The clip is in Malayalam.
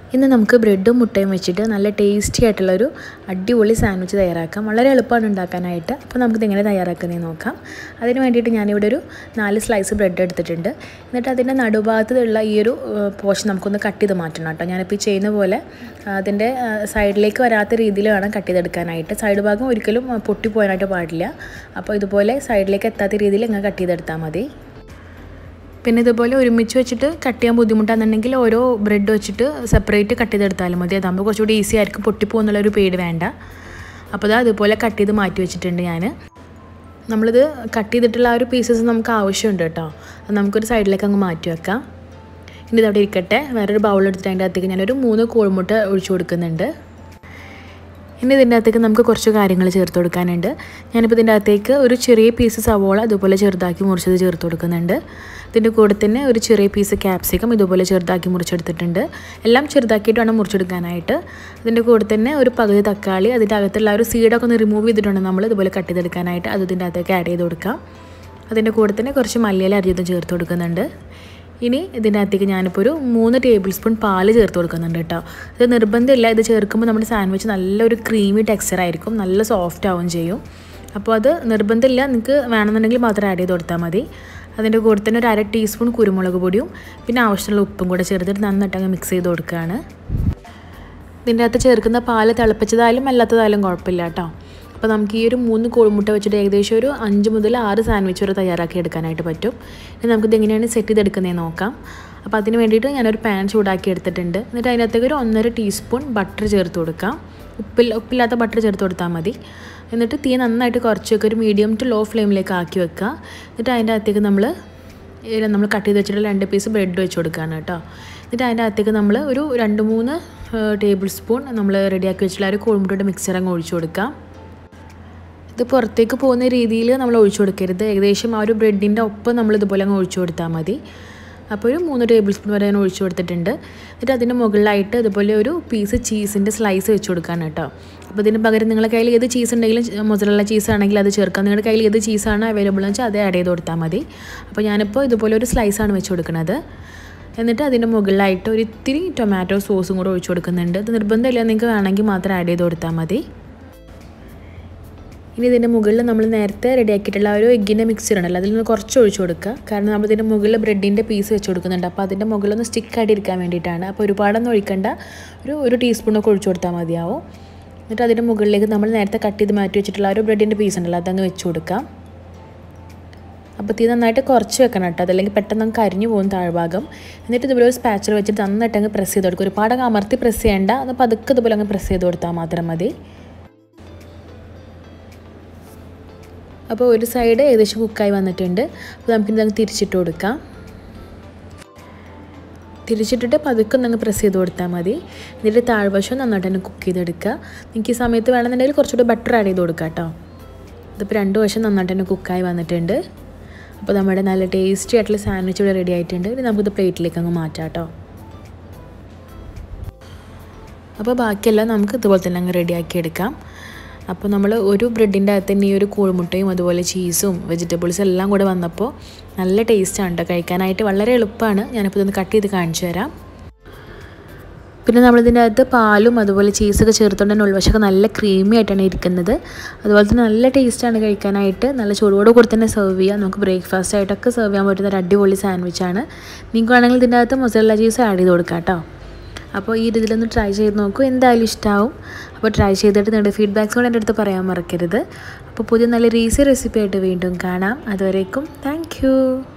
ഇന്ന് നമുക്ക് ബ്രെഡും മുട്ടയും വെച്ചിട്ട് നല്ല ടേസ്റ്റി ആയിട്ടുള്ളൊരു അടിപൊളി സാൻഡ്വിച്ച് തയ്യാറാക്കാം വളരെ എളുപ്പമാണ് ഉണ്ടാക്കാനായിട്ട് അപ്പോൾ നമുക്കിത് എങ്ങനെ തയ്യാറാക്കുന്നതെന്ന് നോക്കാം അതിന് വേണ്ടിയിട്ട് ഞാനിവിടെ ഒരു നാല് സ്ലൈസ് ബ്രെഡ് എടുത്തിട്ടുണ്ട് എന്നിട്ട് അതിൻ്റെ നടുഭാഗത്തുള്ള ഈ ഒരു പോർഷൻ നമുക്കൊന്ന് കട്ട് ചെയ്ത് മാറ്റണം കേട്ടോ ഞാനിപ്പോൾ ഈ ചെയ്യുന്ന പോലെ അതിൻ്റെ സൈഡിലേക്ക് വരാത്ത രീതിയിൽ വേണം കട്ട് ചെയ്തെടുക്കാനായിട്ട് സൈഡ് ഭാഗം ഒരിക്കലും പൊട്ടിപ്പോകാനായിട്ട് പാടില്ല അപ്പോൾ ഇതുപോലെ സൈഡിലേക്ക് എത്താത്ത രീതിയിൽ ഇങ്ങനെ കട്ട് ചെയ്തെടുത്താൽ മതി പിന്നെ ഇതുപോലെ ഒരുമിച്ച് വെച്ചിട്ട് കട്ട് ചെയ്യാൻ ബുദ്ധിമുട്ടാണെന്നുണ്ടെങ്കിൽ ഓരോ ബ്രെഡ് വെച്ചിട്ട് സെപ്പറേറ്റ് കട്ട് ചെയ്തെടുത്താലും മതി അതാകുമ്പോൾ കുറച്ചുകൂടി ഈസി ആയിരിക്കും പൊട്ടിപ്പോകുന്നുള്ളൊരു പേടി വേണ്ട അപ്പോൾ അത് അതുപോലെ കട്ട് ചെയ്ത് മാറ്റി വെച്ചിട്ടുണ്ട് ഞാൻ നമ്മളിത് കട്ട് ചെയ്തിട്ടുള്ള ആ ഒരു പീസസ് നമുക്ക് ആവശ്യമുണ്ട് കേട്ടോ അത് നമുക്കൊരു സൈഡിലേക്ക് അങ്ങ് മാറ്റി വെക്കാം ഇനി ഇതവിടെ ഇരിക്കട്ടെ വേറൊരു ബൗൾ എടുത്തിട്ട് അതിൻ്റെ അകത്തേക്ക് ഞാനൊരു മൂന്ന് കോഴിമുട്ട ഒഴിച്ചു കൊടുക്കുന്നുണ്ട് ഇനി ഇതിൻ്റെ അകത്തേക്ക് നമുക്ക് കുറച്ച് കാര്യങ്ങൾ ചേർത്ത് കൊടുക്കാനുണ്ട് ഞാനിപ്പോൾ ഇതിൻ്റെ അകത്തേക്ക് ഒരു ചെറിയ പീസ് സവോള ഇതുപോലെ ചെറുതാക്കി മുറിച്ചത് ചേർത്ത് കൊടുക്കുന്നുണ്ട് ഇതിൻ്റെ കൂടെ തന്നെ ഒരു ചെറിയ പീസ് ക്യാപ്സിക്കം ഇതുപോലെ ചെറുതാക്കി മുറിച്ചെടുത്തിട്ടുണ്ട് എല്ലാം ചെറുതാക്കിയിട്ട് വേണം മുറിച്ചെടുക്കാനായിട്ട് അതിൻ്റെ കൂടെ തന്നെ ഒരു പകുതി തക്കാളി അതിൻ്റെ അകത്തുള്ള ഒരു സീഡൊക്കെ ഒന്ന് റിമൂവ് ചെയ്തിട്ടുണ്ട് നമ്മൾ ഇതുപോലെ കട്ട് ചെയ്തെടുക്കാനായിട്ട് അത് ഇതിൻ്റെ അകത്തേക്ക് ആഡ് ചെയ്ത് കൊടുക്കാം അതിൻ്റെ കൂടെ തന്നെ കുറച്ച് മല്ലിയില അരിഞ്ഞതും ചേർത്ത് കൊടുക്കുന്നുണ്ട് ഇനി ഇതിൻ്റെ അകത്തേക്ക് ഞാനിപ്പോൾ ഒരു മൂന്ന് ടേബിൾ സ്പൂൺ പാല് ചേർത്ത് കൊടുക്കുന്നുണ്ട് കേട്ടോ ഇത് നിർബന്ധമില്ല ഇത് ചേർക്കുമ്പോൾ നമ്മുടെ സാൻഡ്വിച്ച് നല്ലൊരു ക്രീമി ടെക്സ്ചർ ആയിരിക്കും നല്ല സോഫ്റ്റ് ആവും ചെയ്യും അപ്പോൾ അത് നിർബന്ധമില്ല നിങ്ങൾക്ക് വേണമെന്നുണ്ടെങ്കിൽ മാത്രം ആഡ് ചെയ്ത് കൊടുത്താൽ മതി അതിൻ്റെ കൂടെ തന്നെ ഒരു അര ടീസ്പൂൺ കുരുമുളക് പൊടിയും പിന്നെ ആവശ്യമുള്ള ഉപ്പും കൂടെ ചേർത്തിട്ട് നന്നായിട്ട് അങ്ങ് മിക്സ് ചെയ്ത് കൊടുക്കുകയാണ് ഇതിൻ്റെ അകത്ത് ചേർക്കുന്ന പാല് തിളപ്പിച്ചതായാലും അല്ലാത്തതായാലും കുഴപ്പമില്ല കേട്ടോ അപ്പോൾ നമുക്ക് ഈ ഒരു മൂന്ന് കോഴിമുട്ട വെച്ചിട്ട് ഏകദേശം ഒരു അഞ്ച് മുതൽ ആറ് സാൻഡ്വിച്ച് വരെ തയ്യാറാക്കി എടുക്കാനായിട്ട് പറ്റും ഇനി നമുക്കിത് എങ്ങനെയാണ് സെറ്റ് ചെയ്തെടുക്കുന്നതെന്ന് നോക്കാം അപ്പോൾ അതിന് വേണ്ടിയിട്ട് ഞാനൊരു പാൻ ചൂടാക്കി എടുത്തിട്ടുണ്ട് എന്നിട്ട് അതിനകത്തേക്ക് ഒരു ഒന്നര ടീസ്പൂൺ ബട്ടർ ചേർത്ത് കൊടുക്കാം ഉപ്പിൽ ഉപ്പില്ലാത്ത ബട്ടർ ചേർത്ത് കൊടുത്താൽ മതി എന്നിട്ട് തീ നന്നായിട്ട് കുറച്ച് വെക്കുക ഒരു മീഡിയം ടു ലോ ഫ്ലെയിമിലേക്ക് ആക്കി വെക്കുക എന്നിട്ട് അതിൻ്റെ അകത്തേക്ക് നമ്മൾ നമ്മൾ കട്ട് ചെയ്ത് വെച്ചിട്ടുള്ള രണ്ട് പീസ് ബ്രെഡ് വെച്ച് കൊടുക്കുകയാണ് കേട്ടോ എന്നിട്ട് അതിൻ്റെ അകത്തേക്ക് നമ്മൾ ഒരു രണ്ട് മൂന്ന് ടേബിൾ സ്പൂൺ നമ്മൾ റെഡിയാക്കി വെച്ചിട്ടുള്ള ഒരു കോഴിമുട്ടയുടെ മിക്സർ അങ്ങ് ഒഴിച്ചു കൊടുക്കാം ഇത് പുറത്തേക്ക് പോകുന്ന രീതിയിൽ നമ്മൾ ഒഴിച്ചു കൊടുക്കരുത് ഏകദേശം ആ ഒരു ബ്രെഡിൻ്റെ ഒപ്പം നമ്മൾ ഇതുപോലെ അങ്ങ് ഒഴിച്ചു കൊടുത്താൽ മതി അപ്പോൾ ഒരു മൂന്ന് ടേബിൾ സ്പൂൺ വരെ ഞാൻ ഒഴിച്ചു കൊടുത്തിട്ടുണ്ട് എന്നിട്ട് അതിൻ്റെ മുകളിലായിട്ട് ഇതുപോലെ ഒരു പീസ് ചീസിൻ്റെ സ്ലൈസ് വെച്ച് കൊടുക്കാണ് കേട്ടോ അപ്പോൾ ഇതിന് പകരം നിങ്ങളുടെ കയ്യിൽ ഏത് ചീസ് ഉണ്ടെങ്കിലും മൊസറല്ല ചീസ് ആണെങ്കിൽ അത് ചേർക്കാം നിങ്ങളുടെ കയ്യിൽ ഏത് ചീസാണ് അവൈലബിൾ എന്ന് വെച്ചാൽ അത് ആഡ് ചെയ്ത് കൊടുത്താൽ മതി അപ്പോൾ ഞാനിപ്പോൾ ഇതുപോലെ ഒരു സ്ലൈസാണ് വെച്ച് കൊടുക്കുന്നത് എന്നിട്ട് അതിൻ്റെ മുകളിലായിട്ട് ഒരു ഇത്തിരി ടൊമാറ്റോ സോസും കൂടെ ഒഴിച്ചു കൊടുക്കുന്നുണ്ട് ഇത് നിർബന്ധമില്ല നിങ്ങൾക്ക് വേണമെങ്കിൽ മാത്രം ആഡ് ചെയ്ത് കൊടുത്താൽ മതി ഇനി ഇതിൻ്റെ മുകളിൽ നമ്മൾ നേരത്തെ റെഡിയാക്കിയിട്ടുള്ള ഒരു എഗ്ഗിൻ്റെ മിക്സർ ഉണ്ടല്ലോ അതിൽ നിന്ന് കുറച്ച് ഒഴിച്ചു കൊടുക്കുക കാരണം നമ്മൾ ഇതിൻ്റെ മുകളിൽ ബ്രെഡിൻ്റെ പീസ് വെച്ച് കൊടുക്കുന്നുണ്ട് അപ്പോൾ അതിൻ്റെ മുകളിലൊന്ന് സ്റ്റിക്കായിട്ട് ഇരിക്കാൻ വേണ്ടിയിട്ടാണ് അപ്പോൾ ഒരുപാടൊന്നും ഒഴിക്കണ്ട ഒരു ഒരു ടീസ്പൂണൊക്കെ ഒഴിച്ചു കൊടുത്താൽ മതിയാവും എന്നിട്ട് അതിൻ്റെ മുകളിലേക്ക് നമ്മൾ നേരത്തെ കട്ട് ചെയ്ത് മാറ്റി വെച്ചിട്ടുള്ള ഒരു ബ്രെഡിൻ്റെ പീസ് ഉണ്ടല്ലോ അതങ്ങ് വെച്ച് കൊടുക്കാം അപ്പോൾ തീ നന്നായിട്ട് കുറച്ച് വെക്കണം കേട്ടോ അതല്ലെങ്കിൽ പെട്ടെന്ന് നമുക്ക് കരിഞ്ഞു പോകും താഴ്ഭാഗം എന്നിട്ട് ഇതുപോലെ ഒരു സ്പാച്ചർ വെച്ചിട്ട് നന്നായിട്ട് അങ്ങ് പ്രസ് ചെയ്ത് കൊടുക്കും ഒരുപാട് അങ്ങ് അമർത്തി പ്രസ് ചെയ്യേണ്ട ഒന്ന് പതുക്കെ ഇതുപോലെ അങ്ങ് പ്രസ് ചെയ്ത് കൊടുത്താൽ മാത്രം മതി അപ്പോൾ ഒരു സൈഡ് ഏകദേശം കുക്കായി വന്നിട്ടുണ്ട് അപ്പോൾ നമുക്കിത് അങ്ങ് തിരിച്ചിട്ട് കൊടുക്കാം തിരിച്ചിട്ടിട്ട് പതുക്കെ ഒന്ന് പ്രസ് ചെയ്ത് കൊടുത്താൽ മതി എന്നിട്ട് താഴ്വശം നന്നായിട്ട് തന്നെ കുക്ക് ചെയ്തെടുക്കുക നിങ്ങൾക്ക് ഈ സമയത്ത് വേണമെന്നുണ്ടെങ്കിൽ കുറച്ചുകൂടി ബട്ടർ ആഡ് ചെയ്ത് കൊടുക്കുക കേട്ടോ ഇതിപ്പോൾ രണ്ട് വശം നന്നായിട്ട് തന്നെ കുക്കായി വന്നിട്ടുണ്ട് അപ്പോൾ നമ്മുടെ നല്ല ടേസ്റ്റി ആയിട്ടുള്ള സാൻഡ്വിച്ച് ഇവിടെ റെഡി ആയിട്ടുണ്ട് ഇനി നമുക്കിത് പ്ലേറ്റിലേക്ക് അങ്ങ് മാറ്റാം കേട്ടോ അപ്പോൾ ബാക്കിയെല്ലാം നമുക്ക് ഇതുപോലെ തന്നെ അങ്ങ് റെഡിയാക്കി എടുക്കാം അപ്പോൾ നമ്മൾ ഒരു ബ്രെഡിൻ്റെ അകത്ത് തന്നെ ഈ ഒരു കോഴിമുട്ടയും അതുപോലെ ചീസും വെജിറ്റബിൾസും എല്ലാം കൂടെ വന്നപ്പോൾ നല്ല ടേസ്റ്റാണ് കേട്ടോ കഴിക്കാനായിട്ട് വളരെ എളുപ്പമാണ് ഞാനിപ്പോൾ ഇതൊന്ന് കട്ട് ചെയ്ത് കാണിച്ചു തരാം പിന്നെ നമ്മളിതിൻ്റെ അകത്ത് പാലും അതുപോലെ ചീസൊക്കെ ചേർത്തുകൊണ്ട് തന്നെ ഉൾവശമൊക്കെ നല്ല ക്രീമി ആയിട്ടാണ് ഇരിക്കുന്നത് അതുപോലെ തന്നെ നല്ല ടേസ്റ്റാണ് കഴിക്കാനായിട്ട് നല്ല ചൂടോട് കൂടി തന്നെ സെർവ് ചെയ്യാം നമുക്ക് ബ്രേക്ക്ഫാസ്റ്റ് ആയിട്ടൊക്കെ സെർവ് ചെയ്യാൻ പറ്റുന്ന ഒരു അടിപൊളി സാൻഡ്വിച്ചാണ് നിങ്ങൾക്ക് വേണമെങ്കിൽ ഇതിൻ്റെ അകത്ത് മൊസറല്ല ചീസ് ആഡ് ചെയ്ത് കൊടുക്കാം കേട്ടോ അപ്പോൾ ഈ രീതിയിലൊന്ന് ട്രൈ ചെയ്ത് നോക്കൂ എന്തായാലും ഇഷ്ടമാവും അപ്പോൾ ട്രൈ ചെയ്തിട്ട് നിങ്ങളുടെ ഫീഡ്ബാക്സ് കൂടെ എൻ്റെ അടുത്ത് പറയാൻ മറക്കരുത് അപ്പോൾ പുതിയ നല്ലൊരു ഈസി റെസിപ്പി ആയിട്ട് വീണ്ടും കാണാം അതുവരേക്കും താങ്ക്